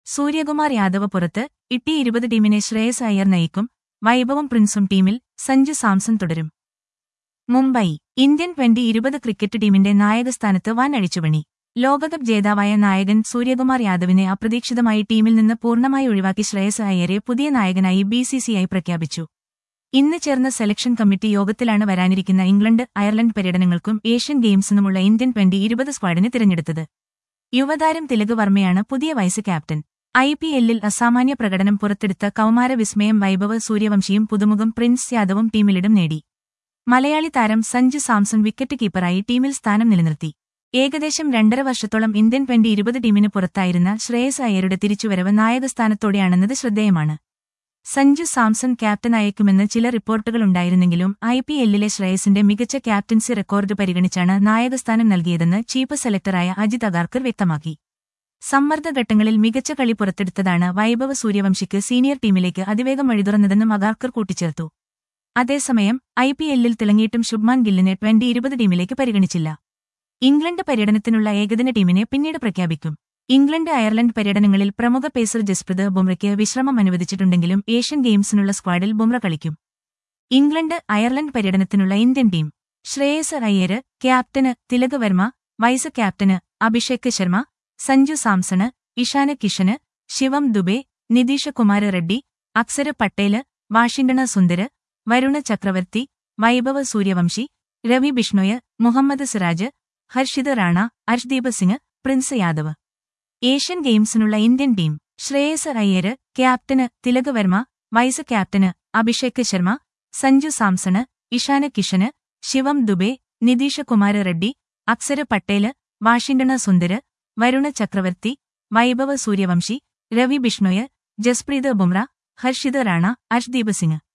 സൂര്യകുമാർ യാദവ് പുറത്ത് ഇട്ടി ഇരുപത് ടീമിനെ ശ്രേയസ് അയ്യർ നയിക്കും വൈഭവും പ്രിൻസും ടീമിൽ സഞ്ജു സാംസൺ തുടരും മുംബൈ ഇന്ത്യൻ ട്വന്റി ഇരുപത് ക്രിക്കറ്റ് ടീമിന്റെ നായകസ്ഥാനത്ത് വൻ അഴിച്ചുപണി ലോകകപ്പ് ജേതാവായ നായകൻ സൂര്യകുമാർ യാദവിനെ അപ്രതീക്ഷിതമായി ടീമിൽ നിന്ന് പൂർണ്ണമായി ഒഴിവാക്കി ശ്രേയസ് അയ്യരെ പുതിയ നായകനായി ബിസിസിഐ പ്രഖ്യാപിച്ചു ഇന്ന് ചേർന്ന സെലക്ഷൻ കമ്മിറ്റി യോഗത്തിലാണ് വരാനിരിക്കുന്ന ഇംഗ്ലണ്ട് അയർലൻഡ് പര്യടനങ്ങൾക്കും ഏഷ്യൻ ഗെയിംസിനുമുള്ള ഇന്ത്യൻ ട്വന്റി ഇരുപത് സ്ക്വാഡിനെ തിരഞ്ഞെടുത്തത് യുവതാരം തിലക് വർമ്മയാണ് പുതിയ വൈസ് ക്യാപ്റ്റൻ ഐ പി എല്ലിൽ അസാമാന്യ പ്രകടനം പുറത്തെടുത്ത കൌമാര വിസ്മയം വൈഭവ് സൂര്യവംശിയും പുതുമുഖം പ്രിൻസ് യാദവും ടീമിലിടം നേടി മലയാളി താരം സഞ്ജു സാംസൺ വിക്കറ്റ് കീപ്പറായി ടീമിൽ സ്ഥാനം നിലനിർത്തി ഏകദേശം രണ്ടര വർഷത്തോളം ഇന്ത്യൻ ട്വന്റി ഇരുപത് ടീമിന് പുറത്തായിരുന്ന ശ്രേയസ് അയ്യരുടെ തിരിച്ചുവരവ് നായകസ്ഥാനത്തോടെയാണെന്നത് ശ്രദ്ധേയമാണ് സഞ്ജു സാംസൺ ക്യാപ്റ്റനായേക്കുമെന്ന് ചില റിപ്പോർട്ടുകളുണ്ടായിരുന്നെങ്കിലും ഐ പി എല്ലിലെ ശ്രേയസിന്റെ മികച്ച ക്യാപ്റ്റൻസി റെക്കോർഡ് പരിഗണിച്ചാണ് നായകസ്ഥാനം നൽകിയതെന്ന് ചീഫ് സെലക്ടറായ അജിത് അഗാർക്കർ വ്യക്തമാക്കി സമ്മർദ്ദഘട്ടങ്ങളിൽ മികച്ച കളി പുറത്തെടുത്തതാണ് വൈഭവ് സൂര്യവംശിക്ക് സീനിയർ ടീമിലേക്ക് അതിവേഗം വഴിതുറന്നതെന്നും അഗാർക്കർ കൂട്ടിച്ചേർത്തു അതേസമയം ഐ പി എല്ലിൽ തിളങ്ങിയിട്ടും ശുഭ്മാൻ ഗില്ലിനെ ട്വന്റി ഇരുപത് ടീമിലേക്ക് പരിഗണിച്ചില്ല ഇംഗ്ലണ്ട് പര്യടനത്തിനുള്ള ഏകദിന ടീമിനെ പിന്നീട് പ്രഖ്യാപിക്കും ഇംഗ്ലണ്ട് അയർലൻഡ് പര്യടനങ്ങളിൽ പ്രമുഖ പേസർ ജസ്പ്രീത് ബുംറയ്ക്ക് വിശ്രമം അനുവദിച്ചിട്ടുണ്ടെങ്കിലും ഏഷ്യൻ ഗെയിംസിനുള്ള സ്ക്വാഡിൽ ബുംറ കളിക്കും ഇംഗ്ലണ്ട് അയർലൻഡ് പര്യടനത്തിനുള്ള Indian team Shreyas Iyer captain Tilak Varma vice captain Abhishek Sharma Sanju Samson Ishan Kishan Shivam Dube Nitish Kumar Reddy Axar Patel Washington Sundar Varun Chakravarthy Vaibhav Suryavanshi Ravi Bishnoi Mohammed Siraj Harshit Rana Arshdeep Singh Prince Yadav Asian ഗെയിംസിനുള്ള Indian team Shreyas Iyer captain Tilak Varma vice captain Abhishek Sharma Sanju Samson Ishan Kishan Shivam Dube Nitish Kumar Reddy Axar Patel Washington Sundar Varun Chakravarthy Vaibhav Suryavanshi Ravi Bishnoi Jasprit Bumrah Harshit Rana Arshdeep Singh